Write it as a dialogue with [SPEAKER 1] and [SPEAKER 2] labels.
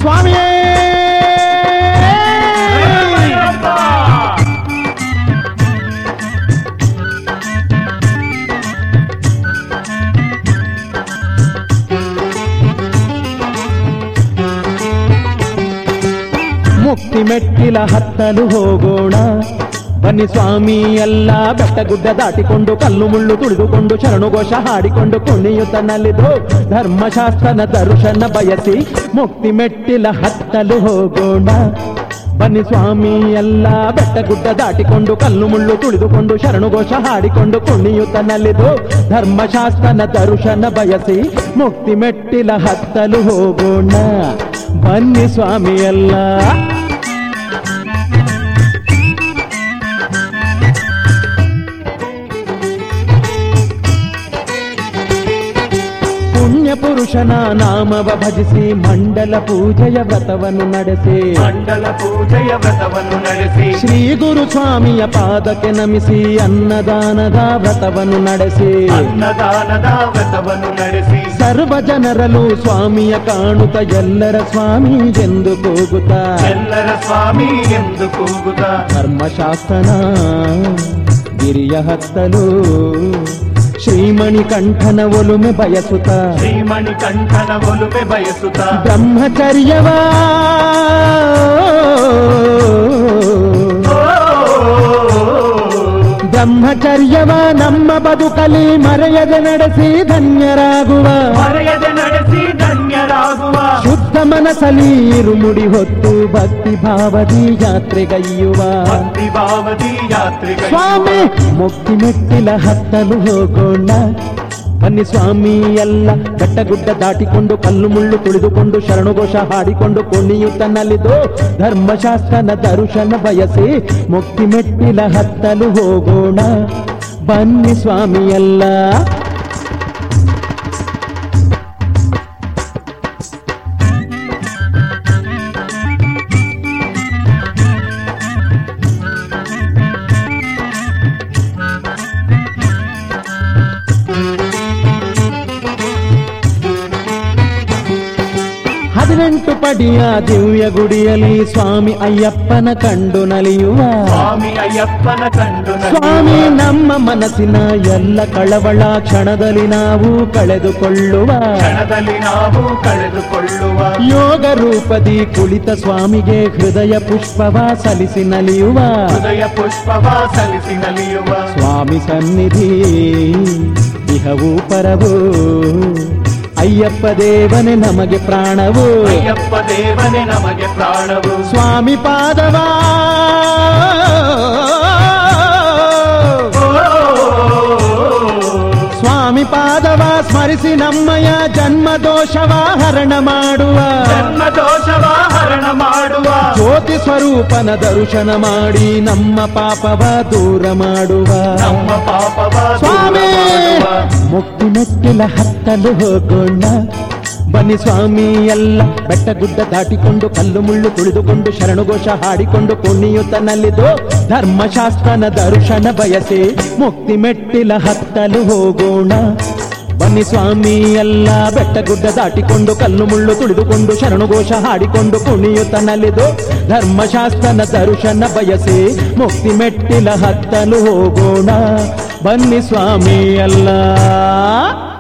[SPEAKER 1] ಸ್ವಾಮಿಯೇ ಮುಕ್ತಿ ಮೆಟ್ಟಿಲ ಹತ್ತಲು ಹೋಗೋಣ ಬನ್ನಿ ಸ್ವಾಮಿ ಎಲ್ಲ ಬೆಟ್ಟ ಗುಡ್ಡ ದಾಟಿಕೊಂಡು ಕಲ್ಲು ಮುಳ್ಳು ತುಳಿದುಕೊಂಡು ಶರಣುಘೋಷ ಹಾಡಿಕೊಂಡು ಕುಣಿಯುತ್ತ ನಲಿದು ಧರ್ಮಶಾಸ್ತ್ರನ ದರ್ಶನ ಬಯಸಿ ಮುಕ್ತಿ ಮೆಟ್ಟಿಲ ಹತ್ತಲು ಹೋಗೋಣ ಬನ್ನಿ ಸ್ವಾಮಿ ಎಲ್ಲ ಬೆಟ್ಟ ಗುಡ್ಡ ದಾಟಿಕೊಂಡು ಕಲ್ಲು ಮುಳ್ಳು ತುಳಿದುಕೊಂಡು ಶರಣುಘೋಷ ಹಾಡಿಕೊಂಡು ಕುಣಿಯುತ್ತ ನಲಿದು ಧರ್ಮಶಾಸ್ತ್ರನ ದರ್ಶನ ಬಯಸಿ ಮುಕ್ತಿ ಮೆಟ್ಟಿಲ ಹತ್ತಲು ಹೋಗೋಣ ಬನ್ನಿ ಸ್ವಾಮಿ ಎಲ್ಲ ಪುಣ್ಯ ಪುರುಷನ ನಾಮವ ಭಜಿಸಿ ಮಂಡಲ ಪೂಜೆಯ ವ್ರತವನ್ನು ನಡೆಸಿ
[SPEAKER 2] ಮಂಡಲ ಪೂಜೆಯ ವ್ರತವನ್ನು ನಡೆಸಿ
[SPEAKER 1] ಶ್ರೀ ಗುರು ಸ್ವಾಮಿಯ ಪಾದಕ್ಕೆ ನಮಿಸಿ ಅನ್ನದಾನದ ವ್ರತವನ್ನು ನಡೆಸಿ
[SPEAKER 2] ಅನ್ನದಾನದ ವ್ರತವನ್ನು ನಡೆಸಿ
[SPEAKER 1] ಸರ್ವ ಜನರಲ್ಲೂ ಸ್ವಾಮಿಯ ಕಾಣುತ್ತ ಎಲ್ಲರ ಸ್ವಾಮಿ ಎಂದು ಕೂಗುತ್ತ
[SPEAKER 2] ಎಲ್ಲರ ಸ್ವಾಮಿ ಎಂದು ಕೂಗುತ್ತ
[SPEAKER 1] ಧರ್ಮಶಾಸ್ತ್ರನ ಗಿರಿಯ ಹತ್ತಲು ಶ್ರೀಮಣಿ ಕಂಠನ ಒಲುಮೆ ಬಯಸುತ್ತ
[SPEAKER 2] ಶ್ರೀಮಣಿ ಕಂಠನ ಒಲುಮೆ ಬಯಸುತ್ತ
[SPEAKER 1] ಬ್ರಹ್ಮಚರ್ಯವ ಬ್ರಹ್ಮಚರ್ಯವ ನಮ್ಮ ಬದುಕಲಿ ಮರೆಯದೆ ನಡೆಸಿ ಧನ್ಯರಾಗುವ
[SPEAKER 2] ಮರೆಯದೆ ನಡೆಸಿ ಧನ್ಯರಾಗುವ
[SPEAKER 1] ಶುದ್ಧ ಮನಸಲಿ ಇರುಮುಡಿ ಹೊತ್ತು ಭಕ್ತಿ ಭಾವದಿ ಯಾತ್ರೆಗೈಯುವ
[SPEAKER 2] ಭಕ್ತಿ ಭಾವದಿ ಯಾತ್ರಿಗಳ
[SPEAKER 1] ಸ್ವಾಮಿ ಮುಕ್ತಿ ಮೆಟ್ಟಿಲ ಹತ್ತಲು ಹೋಗೋಣ ಬನ್ನಿ ಸ್ವಾಮಿ ಎಲ್ಲ ಬೆಟ್ಟ ಗುಡ್ಡ ದಾಟಿಕೊಂಡು ಕಲ್ಲು ಮುಳ್ಳು ತುಳಿದುಕೊಂಡು ಶರಣುಘೋಷ ಹಾಡಿಕೊಂಡು ಕುಣಿಯುತ್ತ ನಲಿದು ಧರ್ಮಶಾಸ್ತ್ರನ ದರ್ಶನ ಬಯಸಿ ಮುಕ್ತಿ ಮೆಟ್ಟಿಲ ಹತ್ತಲು ಹೋಗೋಣ ಬನ್ನಿ ಸ್ವಾಮಿ ಎಲ್ಲ ಹದಿನೆಂಟು ಪಡಿಯ ದಿವ್ಯ ಗುಡಿಯಲ್ಲಿ ಸ್ವಾಮಿ ಅಯ್ಯಪ್ಪನ ಕಂಡು ನಲಿಯುವ
[SPEAKER 2] ಸ್ವಾಮಿ ಅಯ್ಯಪ್ಪನ ಕಂಡು ನಲಿಯುವ.
[SPEAKER 1] ಸ್ವಾಮಿ ನಮ್ಮ ಮನಸ್ಸಿನ ಎಲ್ಲ ಕಳವಳ ಕ್ಷಣದಲ್ಲಿ ನಾವು ಕಳೆದುಕೊಳ್ಳುವ
[SPEAKER 2] ಕ್ಷಣದಲ್ಲಿ ನಾವು ಕಳೆದುಕೊಳ್ಳುವ
[SPEAKER 1] ಯೋಗ ರೂಪದಿ ಕುಳಿತ ಸ್ವಾಮಿಗೆ ಹೃದಯ ಪುಷ್ಪವ ಸಲಿಸಿ ನಲಿಯುವ
[SPEAKER 2] ಹೃದಯ ಪುಷ್ಪವ ಸಲ್ಲಿಸಿ ನಲಿಯುವ
[SPEAKER 1] ಸ್ವಾಮಿ ಸನ್ನಿಧಿ ಇಹವು ಪರವು ಅಯ್ಯಪ್ಪ ದೇವನೇ ನಮಗೆ ಪ್ರಾಣವು
[SPEAKER 2] ಅಯ್ಯಪ್ಪ ದೇವನೇ ನಮಗೆ ಪ್ರಾಣವು
[SPEAKER 1] ಸ್ವಾಮಿ ಪಾದವ ಸ್ವಾಮಿ ಪಾದವ ಸ್ಮರಿಸಿ ನಮ್ಮಯ ಜನ್ಮ ದೋಷವ ಹರಣ ಮಾಡುವ
[SPEAKER 2] ಜನ್ಮ ದೋಷವ ಹರಣ ಮಾಡುವ
[SPEAKER 1] ಜ್ಯೋತಿ ಸ್ವರೂಪನ ದರ್ಶನ ಮಾಡಿ ನಮ್ಮ ಪಾಪವ ದೂರ ಮಾಡುವ
[SPEAKER 2] ನಮ್ಮ ಪಾಪವ ದೂರ
[SPEAKER 1] ಸ್ವಾಮಿ
[SPEAKER 2] ಮಾಡುವ.
[SPEAKER 1] ಮುಕ್ತಿ ಮೆಟ್ಟಿಲ ಹತ್ತಲು ಹೋಗೋಣ ಬನ್ನಿ ಸ್ವಾಮಿ ಎಲ್ಲ ಬೆಟ್ಟ ಗುಡ್ಡ ದಾಟಿಕೊಂಡು ಕಲ್ಲು ಮುಳ್ಳು ತುಳಿದುಕೊಂಡು ಶರಣುಘೋಷ ಹಾಡಿಕೊಂಡು ಕುಣಿಯುತ್ತ ನಲಿದು ಧರ್ಮಶಾಸ್ತ್ರನ ದರ್ಶನ ಬಯಸಿ ಮುಕ್ತಿ ಮೆಟ್ಟಿಲ ಹತ್ತಲು ಹೋಗೋಣ ಬನ್ನಿ ಸ್ವಾಮಿ ಎಲ್ಲ ಬೆಟ್ಟ ಗುಡ್ಡ ದಾಟಿಕೊಂಡು ಕಲ್ಲು ಮುಳ್ಳು ತುಳಿದುಕೊಂಡು ಶರಣುಘೋಷ ಹಾಡಿಕೊಂಡು ಕುಣಿಯುತ್ತ ನಲಿದು ಧರ್ಮಶಾಸ್ತ್ರನ ದರ್ಶನ ಬಯಸಿ ಮುಕ್ತಿ ಮೆಟ್ಟಿಲ ಹತ್ತಲು ಹೋಗೋಣ ಬನ್ನಿ ಸ್ವಾಮಿ ಎಲ್ಲ